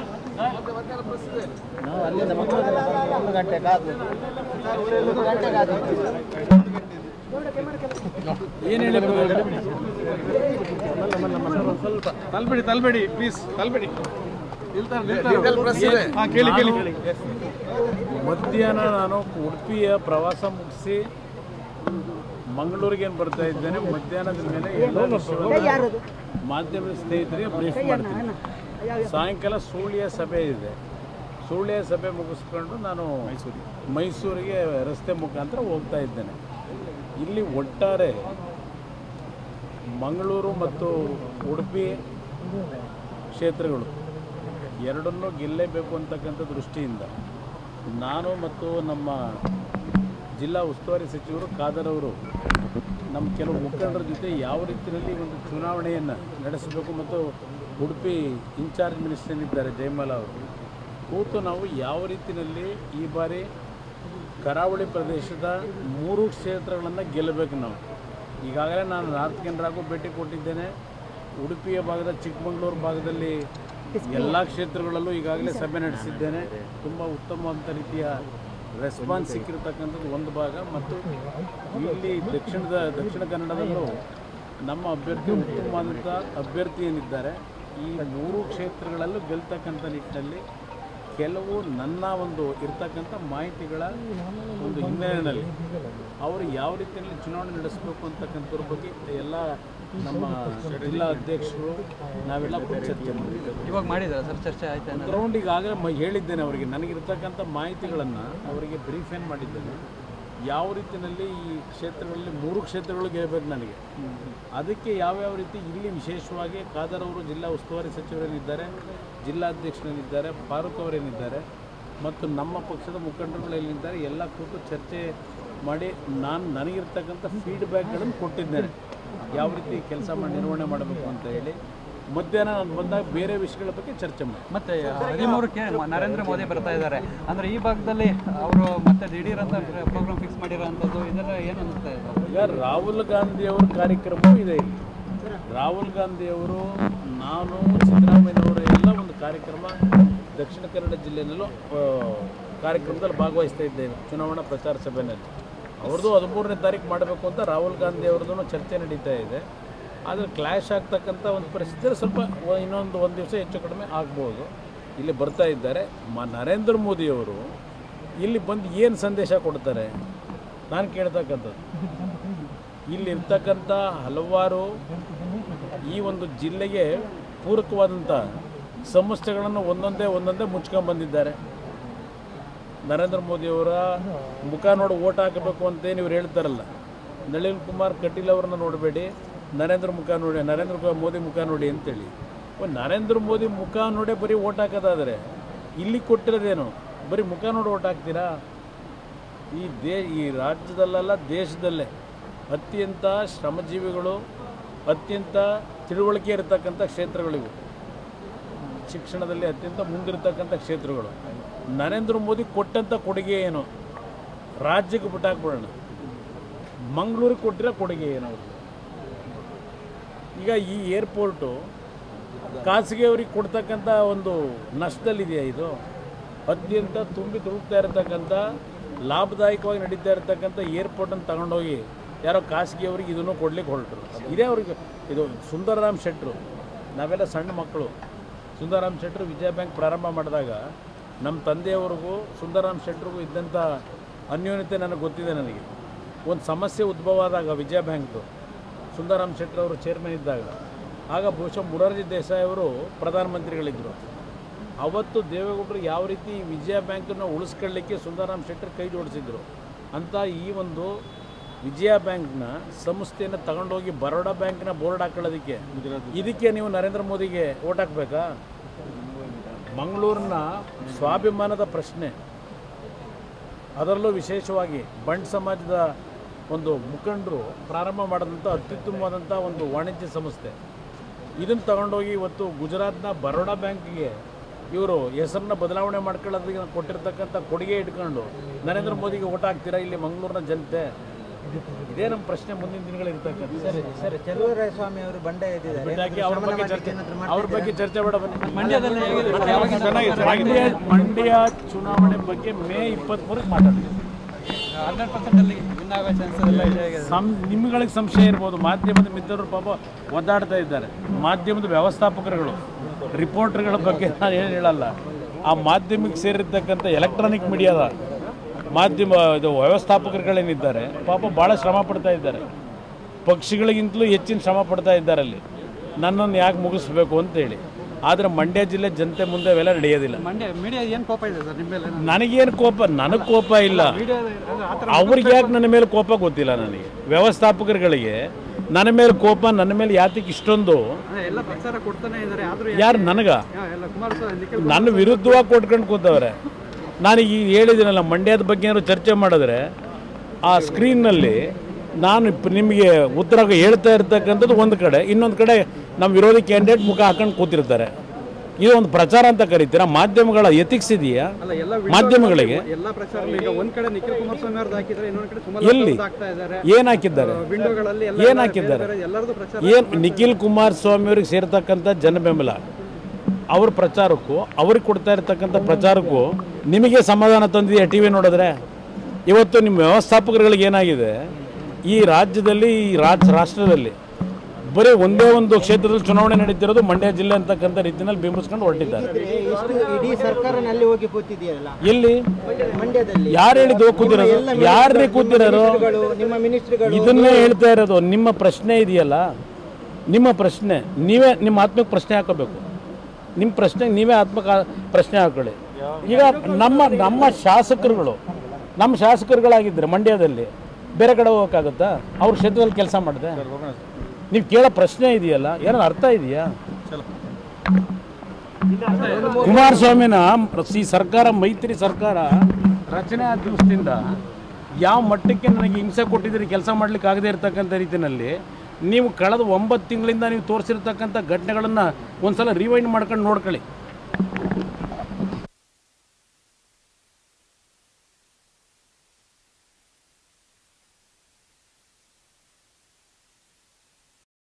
ನಾವು ಅಲ್ಲಿಂದ ಮಂಗಳೂರಿಂದ ಬಂದು ಒಂದು ಗಂಟೆ ಕಾದು ಒಂದು ಗಂಟೆ ಕಾದು ಏನು ಹೇಳಿ ಸ್ವಲ್ಪ ತಲ್ಬೇಡಿ ತಲ್ಬೇಡಿ ಪ್ಲೀಸ್ ತಲ್ಬೇಡಿ ಹಾಂ ಕೇಳಿ ಕೇಳಿ ಮಧ್ಯಾಹ್ನ ನಾನು ಉಡುಪಿಯ ಪ್ರವಾಸ ಮುಗಿಸಿ ಮಂಗಳೂರಿಗೆ ಏನು ಬರ್ತಾ ಇದ್ದೇನೆ ಮಧ್ಯಾಹ್ನದ ಮೇಲೆ ಎಲ್ಲ ವಿಷಯವನ್ನು ಮಾಧ್ಯಮದ ಸ್ನೇಹಿತರಿಗೆ ಬ್ರೀಫ್ ಮಾಡ್ತೀನಿ ಸಾಯಂಕಾಲ ಸೂಳ್ಯ ಸಭೆ ಇದೆ ಸೂಳ್ಯ ಸಭೆ ಮುಗಿಸ್ಕೊಂಡು ನಾನು ಮೈಸೂರಿಗೆ ರಸ್ತೆ ಮುಖಾಂತರ ಹೋಗ್ತಾ ಇದ್ದೇನೆ ಇಲ್ಲಿ ಒಟ್ಟಾರೆ ಮಂಗಳೂರು ಮತ್ತು ಉಡುಪಿ ಕ್ಷೇತ್ರಗಳು ಎರಡನ್ನೂ ಗೆಲ್ಲೇಬೇಕು ಅಂತಕ್ಕಂಥ ದೃಷ್ಟಿಯಿಂದ ನಾನು ಮತ್ತು ನಮ್ಮ ಜಿಲ್ಲಾ ಉಸ್ತುವಾರಿ ಸಚಿವರು ಖಾದರ್ ಅವರು ನಮ್ಮ ಕೆಲವು ಮುಖಂಡರ ಜೊತೆ ಯಾವ ರೀತಿಯಲ್ಲಿ ಒಂದು ಚುನಾವಣೆಯನ್ನು ನಡೆಸಬೇಕು ಮತ್ತು ಉಡುಪಿ ಇನ್ಚಾರ್ಜ್ ಮಿನಿಸ್ಟರ್ ಇದ್ದಾರೆ ಜಯಮಾಲ ಅವರು ಕೂತು ನಾವು ಯಾವ ರೀತಿಯಲ್ಲಿ ಈ ಬಾರಿ ಕರಾವಳಿ ಪ್ರದೇಶದ ಮೂರು ಕ್ಷೇತ್ರಗಳನ್ನು ಗೆಲ್ಲಬೇಕು ನಾವು ಈಗಾಗಲೇ ನಾನು ನಾರ್ತ್ ಕೆನರಾಗೂ ಭೇಟಿ ಕೊಟ್ಟಿದ್ದೇನೆ ಉಡುಪಿಯ ಭಾಗದ ಚಿಕ್ಕಮಗಳೂರು ಭಾಗದಲ್ಲಿ ಎಲ್ಲ ಕ್ಷೇತ್ರಗಳಲ್ಲೂ ಈಗಾಗಲೇ ಸಭೆ ನಡೆಸಿದ್ದೇನೆ ತುಂಬ ಉತ್ತಮವಾದಂಥ ರೀತಿಯ ರೆಸ್ಪಾನ್ಸ್ ಸಿಕ್ಕಿರ್ತಕ್ಕಂಥದ್ದು ಒಂದು ಭಾಗ ಮತ್ತು ಇಲ್ಲಿ ದಕ್ಷಿಣದ ದಕ್ಷಿಣ ಕನ್ನಡದಲ್ಲೂ ನಮ್ಮ ಅಭ್ಯರ್ಥಿ ಉತ್ತಮವಾದಂಥ ಅಭ್ಯರ್ಥಿ ಏನಿದ್ದಾರೆ ಈ ಮೂರು ಕ್ಷೇತ್ರಗಳಲ್ಲೂ ಗೆಲ್ತಕ್ಕಂಥ ನಿಟ್ಟಿನಲ್ಲಿ ಕೆಲವು ನನ್ನ ಒಂದು ಇರ್ತಕ್ಕಂಥ ಮಾಹಿತಿಗಳ ಒಂದು ಹಿನ್ನೆಲೆಯಲ್ಲಿ ಅವರು ಯಾವ ರೀತಿಯಲ್ಲಿ ಚುನಾವಣೆ ನಡೆಸಬೇಕು ಅಂತಕ್ಕಂಥದ್ರ ಬಗ್ಗೆ ಎಲ್ಲ ನಮ್ಮ ಜಿಲ್ಲಾ ಅಧ್ಯಕ್ಷರು ನಾವೆಲ್ಲ ಕೂತು ಚರ್ಚೆ ಮಾಡಿದ್ದೇವೆ ಇವಾಗ ಮಾಡಿದ್ದಾರೆ ಸರ್ ಚರ್ಚೆ ಆಯ್ತಾ ಗ್ರೌಂಡ್ ಈಗಾಗಲೇ ಮ ಹೇಳಿದ್ದೇನೆ ಅವರಿಗೆ ನನಗಿರ್ತಕ್ಕಂಥ ಮಾಹಿತಿಗಳನ್ನು ಅವರಿಗೆ ಬ್ರೀಫ್ ಏನು ಮಾಡಿದ್ದೇನೆ ಯಾವ ರೀತಿಯಲ್ಲಿ ಈ ಕ್ಷೇತ್ರಗಳಲ್ಲಿ ಮೂರು ಗೆಲ್ಲಬೇಕು ನನಗೆ ಅದಕ್ಕೆ ಯಾವ್ಯಾವ ರೀತಿ ಇಲ್ಲಿ ವಿಶೇಷವಾಗಿ ಖಾದರ್ ಅವರು ಜಿಲ್ಲಾ ಉಸ್ತುವಾರಿ ಸಚಿವರೇನಿದ್ದಾರೆ ಜಿಲ್ಲಾಧ್ಯಕ್ಷರೇನಿದ್ದಾರೆ ಫಾರೂಕ್ ಅವರೇನಿದ್ದಾರೆ ಮತ್ತು ನಮ್ಮ ಪಕ್ಷದ ಮುಖಂಡರುಗಳು ಎಲ್ಲಿದ್ದಾರೆ ಎಲ್ಲ ಕೂತು ಚರ್ಚೆ ಮಾಡಿ ನಾನು ನನಗಿರ್ತಕ್ಕಂಥ ಫೀಡ್ಬ್ಯಾಕ್ಗಳನ್ನು ಕೊಟ್ಟಿದ್ದೇನೆ ಯಾವ ರೀತಿ ಕೆಲಸ ಮಾಡಿ ನಿರ್ವಹಣೆ ಮಾಡಬೇಕು ಅಂತ ಹೇಳಿ ಮಧ್ಯಾಹ್ನ ನಾನು ಬಂದಾಗ ಬೇರೆ ವಿಷಯಗಳ ಬಗ್ಗೆ ಚರ್ಚೆ ಮಾಡಿ ಮತ್ತೆ ಹದಿಮೂರಕ್ಕೆ ಮ- ನರೇಂದ್ರ ಮೋದಿ ಬರ್ತಾ ಇದ್ದಾರೆ ಅಂದ್ರೆ ಈ ಭಾಗದಲ್ಲಿ ಅವರು ಮತ್ತೆ ದಿಢೀರ್ ಅಂತ ಪ್ರೋಗ್ರಾಮ್ ಫಿಕ್ಸ್ ಮಾಡಿರೋಂಥದ್ದು ಇದೆಲ್ಲ ಏನು ಅನಿಸ್ತಾ ಇದೆ ಈಗ ರಾಹುಲ್ ಗಾಂಧಿಯವರ ಕಾರ್ಯಕ್ರಮವೂ ಇದೆ ಇಲ್ಲಿ ರಾಹುಲ್ ಗಾಂಧಿಯವರು ನಾನು ಸಿದ್ದರಾಮಯ್ಯನವರ ಎಲ್ಲ ಒಂದು ಕಾರ್ಯಕ್ರಮ ದಕ್ಷಿಣ ಕನ್ನಡ ಜಿಲ್ಲೆಯಲ್ಲೂ ಆ, ಕಾರ್ಯಕ್ರಮದಲ್ಲಿ ಭಾಗವಹಿಸ್ತಾ ಇದ್ದೇನೆ ಚುನಾವಣಾ ಪ್ರಚಾರ ಸಭೆಯಲ್ಲಿ ಅವ್ರದ್ದು ಹದಿಮೂರನೇ ತಾರೀಕು ಮಾಡಬೇಕು ಅಂತ ರಾಹುಲ್ ಗಾಂಧಿ ಅವ್ರದ್ದು ಚರ್ಚೆ ನಡೀತಾ ಇದೆ ಆದರೆ ಕ್ಲ್ಯಾಶ್ ಆಗ್ತಕ್ಕಂಥ ಒಂದು ಪರಿಸ್ಥಿತಿ ಸ್ವಲ್ಪ ಒ- ಇನ್ನೊಂದು ಒಂದು ದಿವಸ ಹೆಚ್ಚು ಕಡಿಮೆ ಆಗ್ಬೋದು ಇಲ್ಲಿ ಬರ್ತಾ ಇದ್ದಾರೆ ಮ ನರೇಂದ್ರ ಮೋದಿಯವರು ಇಲ್ಲಿ ಬಂದು ಏನು ಸಂದೇಶ ಕೊಡ್ತಾರೆ ನಾನು ಕೇಳ್ತಕ್ಕಂಥದ್ದು ಇಲ್ಲಿರ್ತಕ್ಕಂಥ ಹಲವಾರು ಈ ಒಂದು ಜಿಲ್ಲೆಗೆ ಪೂರಕವಾದಂಥ ಸಮಸ್ಯೆಗಳನ್ನು ಒಂದೊಂದೇ ಒಂದೊಂದೇ ಮುಚ್ಕೊಂಡು ಬಂದಿದ್ದಾರೆ ನರೇಂದ್ರ ಮೋದಿಯವರ ಮುಖ ನೋಡಿ ಓಟ್ ಹಾಕಬೇಕು ಅಂತೇನು ಇವ್ರು ಹೇಳ್ತಾರಲ್ಲ ನಳಿನ್ ಕುಮಾರ್ ಕಟೀಲ್ ಅವ್ರನ್ನ ನೋಡಬೇಡಿ ನರೇಂದ್ರ ಮುಖ ನೋಡಿ ನರೇಂದ್ರ ಕುಮಾರ್ ಮೋದಿ ಮುಖ ನೋಡಿ ಅಂತೇಳಿ ಓ ನರೇಂದ್ರ ಮೋದಿ ಮುಖ ನೋಡೇ ಬರೀ ಓಟ್ ಹಾಕೋದಾದರೆ ಇಲ್ಲಿ ಕೊಟ್ಟಿರೋದೇನು ಬರೀ ಮುಖ ನೋಡಿ ಓಟ್ ಹಾಕ್ತೀರಾ ಈ ದೇ ಈ ರಾಜ್ಯದಲ್ಲೆಲ್ಲ ದೇಶದಲ್ಲೇ ಅತ್ಯಂತ ಶ್ರಮಜೀವಿಗಳು ಅತ್ಯಂತ ತಿಳುವಳಿಕೆ ಇರತಕ್ಕಂಥ ಕ್ಷೇತ್ರಗಳಿವು ಶಿಕ್ಷಣದಲ್ಲಿ ಅತ್ಯಂತ ಮುಂದಿರ್ತಕ್ಕಂಥ ಕ್ಷೇತ್ರಗಳು ನರೇಂದ್ರ ಮೋದಿ ಕೊಟ್ಟಂಥ ಕೊಡುಗೆ ಏನು ರಾಜ್ಯಕ್ಕೆ ಬಿಟ್ಟಾಕ್ಬಿಡೋಣ ಮಂಗಳೂರಿಗೆ ಕೊಟ್ಟಿರೋ ಕೊಡುಗೆ ಏನು ಅವ್ರಿಗೆ ಈಗ ಈ ಏರ್ಪೋರ್ಟು ಖಾಸಗಿಯವರಿಗೆ ಕೊಡ್ತಕ್ಕಂಥ ಒಂದು ನಷ್ಟದಲ್ಲಿದೆಯಾ ಇದು ಅತ್ಯಂತ ತುಂಬಿ ತುಳುಕ್ತಾ ಇರತಕ್ಕಂಥ ಲಾಭದಾಯಕವಾಗಿ ನಡೀತಾ ಇರತಕ್ಕಂಥ ಏರ್ಪೋರ್ಟನ್ನು ತಗೊಂಡೋಗಿ ಯಾರೋ ಖಾಸಗಿಯವರಿಗೆ ಇದನ್ನು ಕೊಡ್ಲಿಕ್ಕೆ ಹೊರಟರು ಇದೇ ಅವ್ರಿಗೆ ಇದು ಸುಂದರರಾಮ್ ಶೆಟ್ಟರು ನಾವೆಲ್ಲ ಸಣ್ಣ ಮಕ್ಕಳು ಸುಂದರರಾಮ್ ಶೆಟ್ಟರು ವಿಜಯ ಬ್ಯಾಂಕ್ ಪ್ರಾರಂಭ ಮಾಡಿದಾಗ ನಮ್ಮ ತಂದೆಯವ್ರಿಗೂ ಸುಂದರರಾಮ್ ಶೆಟ್ಟರಿಗೂ ಇದ್ದಂಥ ಅನ್ಯೋನ್ಯತೆ ನನಗೆ ಗೊತ್ತಿದೆ ನನಗೆ ಒಂದು ಸಮಸ್ಯೆ ಉದ್ಭವ ಆದಾಗ ವಿಜಯ ಬ್ಯಾಂಕ್ದು ಸುಂದರಾಮ್ ಶೆಟ್ಟರ್ ಅವರು ಚೇರ್ಮನ್ ಇದ್ದಾಗ ಆಗ ಬಹುಶಃ ಮುರಾರ್ಜಿ ದೇಸಾಯಿ ಅವರು ಪ್ರಧಾನಮಂತ್ರಿಗಳಿದ್ದರು ಅವತ್ತು ದೇವೇಗೌಡರು ಯಾವ ರೀತಿ ಈ ವಿಜಯ ಬ್ಯಾಂಕನ್ನು ಉಳಿಸ್ಕೊಳ್ಳಿಕ್ಕೆ ಸುಂದರಾಮ್ ಶೆಟ್ಟರ್ ಕೈ ಜೋಡಿಸಿದ್ರು ಅಂತ ಈ ಒಂದು ವಿಜಯ ಬ್ಯಾಂಕ್ನ ಸಂಸ್ಥೆಯನ್ನು ತಗೊಂಡೋಗಿ ಬರೋಡಾ ಬ್ಯಾಂಕ್ನ ಬೋರ್ಡ್ ಹಾಕೊಳ್ಳೋದಕ್ಕೆ ಇದಕ್ಕೆ ನೀವು ನರೇಂದ್ರ ಮೋದಿಗೆ ಓಟ್ ಹಾಕ್ಬೇಕಾ ಮಂಗಳೂರಿನ ಸ್ವಾಭಿಮಾನದ ಪ್ರಶ್ನೆ ಅದರಲ್ಲೂ ವಿಶೇಷವಾಗಿ ಬಂಡ್ ಸಮಾಜದ ಒಂದು ಮುಖಂಡರು ಪ್ರಾರಂಭ ಮಾಡಿದಂಥ ಅತ್ಯುತ್ತಮವಾದಂಥ ಒಂದು ವಾಣಿಜ್ಯ ಸಂಸ್ಥೆ ಇದನ್ನು ತಗೊಂಡೋಗಿ ಇವತ್ತು ಗುಜರಾತ್ನ ಬರೋಡಾ ಬ್ಯಾಂಕಿಗೆ ಇವರು ಹೆಸರನ್ನ ಬದಲಾವಣೆ ಮಾಡ್ಕೊಳ್ಳೋದಕ್ಕೆ ಕೊಟ್ಟಿರ್ತಕ್ಕಂಥ ಕೊಡುಗೆ ಇಟ್ಕೊಂಡು ನರೇಂದ್ರ ಮೋದಿಗೆ ಓಟ್ ಹಾಕ್ತೀರಾ ಇಲ್ಲಿ ಮಂಗಳೂರಿನ ಜನತೆ ಇದೇ ನಮ್ಮ ಪ್ರಶ್ನೆ ಮುಂದಿನ ದಿನಗಳಿರ್ತಕ್ಕಂಥ ಸರ್ ಸ್ವಾಮಿ ಅವರು ಬಂಡೆ ಎದ್ದಿದ್ದಾರೆ ಯಾಕೆ ಅವ್ರ ಬಗ್ಗೆ ಚರ್ಚೆ ಅವ್ರ ಬಗ್ಗೆ ಚರ್ಚೆ ಬೇಡ ಬನ್ನಿ ಮಂಡ್ಯದಲ್ಲಿ ಹೇಗಿದೆ ಯಾವಾಗ ಮಂಡ್ಯ ಮಂಡ್ಯ ಚುನಾವಣೆ ಬಗ್ಗೆ ಮೇ ಇಪ್ಪತ್ತ್ಮೂರಕ್ಕೆ ಮಾತಾಡ್ತೀವಿ ಹಂಡ್ರೆಡ್ ಪರ್ಸೆಂಟ್ ಅಲ್ಲಿ ವಿನ್ ಆಗೋ ಚಾನ್ಸಸ್ ಎಲ್ಲ ಇದೆ ಹೇಗಿದೆ ಸಂ ನಿಮ್ಗಳಿಗೆ ಸಂಶಯ ಇರ್ಬೋದು ಮಾಧ್ಯಮದ ಮಿತ್ರರು ಪಾಪ ಒದ್ದಾಡ್ತಾ ಇದ್ದಾರೆ ಮಾಧ್ಯಮದ ವ್ಯವಸ್ಥಾಪಕರುಗಳು ರಿಪೋರ್ಟರ್ಗಳ ಬಗ್ಗೆ ನಾನು ಏನು ಹೇಳಲ್ಲ ಆ ಮಾಧ್ಯಮಕ್ಕೆ ಸೇರಿರ್ತಕ್ಕಂಥ ಎಲೆಕ್ಟ್ರಾನಿಕ್ ಮೀಡಿಯಾದ ಮಾಧ್ಯಮ ಇದು ವ್ಯವಸ್ಥಾಪಕರುಗಳೇನಿದ್ದಾರೆ ಪಾಪ ಭಾಳ ಶ್ರಮ ಪಡ್ತಾ ಇದ್ದಾರೆ ಪಕ್ಷಿಗಳಿಗಿಂತಲೂ ಹೆಚ್ಚಿನ ಶ್ರಮ ಪಡ್ತಾ ಇದ್ದಾರೆ ಅಲ್ಲಿ ನನ್ನನ್ನು ಯಾಕೆ ಮುಗಿಸ್ಬೇಕು ಅಂತೇಳಿ ಆದರೆ ಮಂಡ್ಯ ಜಿಲ್ಲೆ ಜನತೆ ಮುಂದೆ ಅವೆಲ್ಲ ನಡೆಯೋದಿಲ್ಲ ಮಂಡ್ಯ ಮೀಡಿಯಾ ಏನು ಕೋಪ ಇದೆ ಸರ್ ನಿಮ್ಮ ಮೇಲೆ ನನಗೇನು ಕೋಪ ನನಗೆ ಕೋಪ ಇಲ್ಲ ಮೀಡಿಯಾ ಆ ಥರ ಅವ್ರಿಗೆ ಯಾಕೆ ನನ್ನ ಮೇಲೆ ಕೋಪ ಗೊತ್ತಿಲ್ಲ ನನಗೆ ವ್ಯವಸ್ಥಾಪಕರುಗಳಿಗೆ ನನ್ನ ಮೇಲೆ ಕೋಪ ನನ್ನ ಮೇಲೆ ಯಾತಕ್ಕೆ ಇಷ್ಟೊಂದು ಅದೇ ಎಲ್ಲ ಪ್ರಚಾರ ಕೊಡ್ತಾನೆ ಇದ್ದಾರೆ ಆದ್ರೂ ಯಾರು ನನಗ ಯಾ- ಎಲ್ಲ ಕುಮಾರಸ್ವಾಮಿ ನಿಖಿಲ್ ನನ್ನ ವಿರುದ್ಧವಾಗಿ ಕೊಟ್ಕೊಂಡು ಕೂತವ್ರೆ ನಾನು ಈಗ ಹೇಳಿದ್ದೀನಲ್ಲ ಮಂಡ್ಯದ ಬಗ್ಗೆ ಏನಾದ್ರು ಚರ್ಚೆ ಮಾಡಿದ್ರೆ ಆ ಸ್ಕ್ರೀನ್ನಲ್ಲಿ ನಾನು ಇಪ್- ನಿಮಗೆ ಉತ್ತರ ಹೇಳ್ತಾ ಇರ್ತಕ್ಕಂಥದ್ದು ಒಂದು ಕಡೆ ಇನ್ನೊಂದು ಕಡೆ ನಮ್ಮ ವಿರೋಧಿ ಕ್ಯಾಂಡಿಡೇಟ್ ಮುಖ ಹಾಕೊಂಡು ಕೂತಿರ್ತಾರೆ ಇದು ಒಂದು ಪ್ರಚಾರ ಅಂತ ಕರಿತೀರಾ ಮಾಧ್ಯಮಗಳ ಎಥಿಕ್ಸ್ ಇದೆಯಾ ಅಲ್ಲ ಎಲ್ಲ ಮಾಧ್ಯಮಗಳಿಗೆ ಎಲ್ಲ ಪ್ರಚಾರ ಈಗ ಒಂದ್ ಕಡೆ ನಿಖಿಲ್ ಕುಮಾರಸ್ವಾಮಿ ಅವ್ರದ್ದು ಹಾಕಿದ್ರೆ ಇನ್ನೊಂದ್ ಕಡೆ ಎಲ್ಲಿ? ಸುಮಲತಾ ಹಾಕ್ತಾ ಇದ್ದಾರೆ ಏನು ಹಾಕಿದ್ದಾರೆ ವಿಂಡೋಗಳಲ್ಲಿ ಎಲ್ಲ ಏನು ಹಾಕಿದ್ದಾರೆ ಎಲ್ಲರದು ಪ್ರಚಾರ ಏನು ನಿಖಿಲ್ ಕುಮಾರಸ್ವಾಮಿ ಅವ್ರಿಗೆ ಸೇರ್ತಕ್ಕಂಥ ಜನ ಬೆಂಬಲ ಅವ್ರ ಪ್ರಚಾರಕ್ಕೂ ಅವ್ರಿಗೆ ಕೊಡ್ತಾ ಇರ್ತಕ್ಕಂಥ ಪ್ರಚಾರಕ್ಕೂ ನಿಮಗೆ ಸಮಾಧಾನ ತಂದಿದೆಯಾ ಟಿ ವಿ ನೋಡಿದ್ರೆ ಇವತ್ತು ನಿಮ್ಮ ವ್ಯವಸ್ಥಾಪಕರುಗಳಿಗೆ ಏನಾಗಿದೆ ಈ ರಾಜ್ಯದಲ್ಲಿ ಈ ರಾಜ್ ರಾಷ್ಟ್ರದಲ್ಲಿ ಬರೀ ಒಂದೇ ಒಂದು ಕ್ಷೇತ್ರದಲ್ಲಿ ಚುನಾವಣೆ ನಡೀತಿರೋದು ಮಂಡ್ಯ ಜಿಲ್ಲೆ ಅಂತಕ್ಕಂಥ ರೀತಿಯಲ್ಲಿ ಬಿಂಬಿಸ್ಕೊಂಡು ಹೊರಟಿದ್ದಾರೆ ಇಷ್ಟು ಇಡೀ ಸರ್ಕಾರನಲ್ಲಿ ಹೋಗಿ ಕೂತಿದೆಯಲ್ಲ ಎಲ್ಲಿ ಮಂಡ್ಯದಲ್ಲಿ ಯಾರು ಹೇಳಿದ್ದು ಕೂತಿರೋದು ಯಾರನ್ನೇ ಕೂತಿರೋರು ಮಿನಿಸ್ಟ್ರುಗಳು, ನಿಮ್ಮ ಮಿನಿಸ್ಟ್ರಿಗಳು ಇದನ್ನೇ ಹೇಳ್ತಾ ಇರೋದು ನಿಮ್ಮ ಪ್ರಶ್ನೆ ಇದೆಯಲ್ಲ ನಿಮ್ಮ ಪ್ರಶ್ನೆ ನೀವೇ ನಿಮ್ಮ ಆತ್ಮಕ್ಕೆ ಪ್ರಶ್ನೆ ಹಾಕೋಬೇಕು ನಿಮ್ಮ ಪ್ರಶ್ನೆಗೆ ನೀವೇ ಆತ್ಮಕ್ಕೆ ಆ- ಪ್ರಶ್ನೆ ಹಾಕೊಳ್ಳಿ ಈಗ ನಮ್ಮ ನಮ್ಮ ಶಾಸಕರುಗಳು ನಮ್ಮ ಶಾಸಕರುಗಳಾಗಿದ್ದರೆ ಮಂಡ್ಯದಲ್ಲಿ ಬೇರೆ ಕಡೆ ಹೋಗೋಕ್ಕಾಗುತ್ತಾ ಅವ್ರ ಕ್ಷೇತ್ರದಲ್ಲಿ ಕೆಲಸ ಮಾಡಿದೆ ನೀವು ಕೇಳೋ ಪ್ರಶ್ನೆ ಇದೆಯಲ್ಲ ಏನಾದ್ರು ಅರ್ಥ ಇದೆಯಾ ಕುಮಾರಸ್ವಾಮಿನ ಈ ಸರ್ಕಾರ ಮೈತ್ರಿ ಸರ್ಕಾರ ರಚನೆ ಆದ ದಿವಸದಿಂದ ಯಾವ ಮಟ್ಟಕ್ಕೆ ನನಗೆ ಹಿಂಸೆ ಕೊಟ್ಟಿದ್ದೀರಿ ಕೆಲಸ ಮಾಡ್ಲಿಕ್ಕೆ ಆಗದೇ ಇರತಕ್ಕಂಥ ರೀತಿಯಲ್ಲಿ ನೀವು ಕಳೆದ ಒಂಬತ್ತು ತಿಂಗಳಿಂದ ನೀವು ತೋರಿಸಿರ್ತಕ್ಕಂಥ ಘಟನೆಗಳನ್ನು ಒಂದ್ಸಲ ರಿವೈಂಡ್ ಮಾಡ್ಕೊಂಡು ನೋಡ್ಕೊಳ್ಳಿ